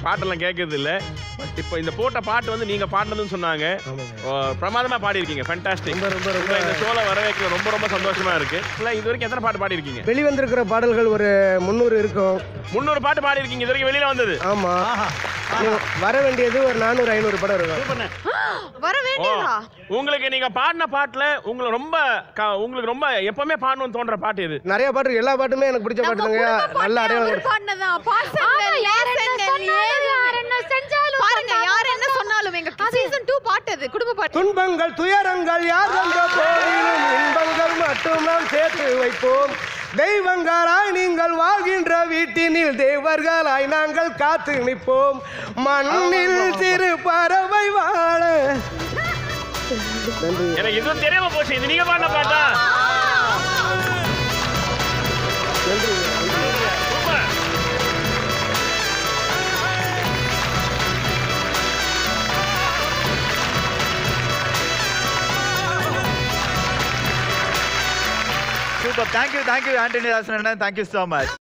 பாட்டெல்லாம் கேட்கறது இல்ல பட் இப்போ இந்த போட்ட பாட்டு வந்து நீங்க பாடினதுன்னு சொன்னாங்க ஓ, பிரமாதமா பாடியிருக்கீங்க ஃபேண்டாஸ்டிக் ரொம்ப, ரொம்ப, ரொம்ப. இந்த ஷோல வரவேற்க ரொம்ப ரொம்ப சந்தோஷமா இருக்கு இல்ல இது வரைக்கும் எத்தனை பாட்டு பாடியிருக்கீங்க வெளிவந்திருக்கிற பாடல்கள் ஒரு முந்நூறு இருக்கும் முந்நூறு பாட்டு பாடியிருக்கீங்க இது வரைக்கும் வெளியில வந்தது ஆமா இன்னும் வர வேண்டியது ஒரு நானூறு ஐநூறு படம் இருக்கும் வர ஓ, வேண்டியதா உங்களுக்கு நீங்க பாடின பாட்டுல உங்களுக்கு ரொம்ப க- உங்களுக்கு ரொம்ப எப்பவுமே பாடணும்னு தோன்ற பாட்டு இது நிறைய பாட்டு இருக்கு. எல்லா பாட்டுமே எனக்கு பிடிச்ச பாட்டு தாங்க நல்ல அடையாளம் இருக்கு. பாடினதா பாசங்கள் யார் என்ன செஞ்சாலும் பாருங்க யார் என்ன சொன்னாலும் எங்க சீசன் 2 பாட்டு அது குடும்ப பாட்டு துன்பங்கள் துயரங்கள் யார் வந்த போதிலும் இன்பங்கள் மட்டும் நாம் சேர்த்து வைப்போம் தெய்வங்களாய் நீங்கள் வாழ்கின்ற வீட்டினில் தேவர்களாய் நாங்கள் காத்து நிற்போம் மண்ணில் சிறு பறவை வாழ நன்றி எனக்கு இதுவும் தெரியாம போச்சு இது நீங்க பாடின பாட்டா நன்றி super super thank you thank you Anthony Daasan thank you so much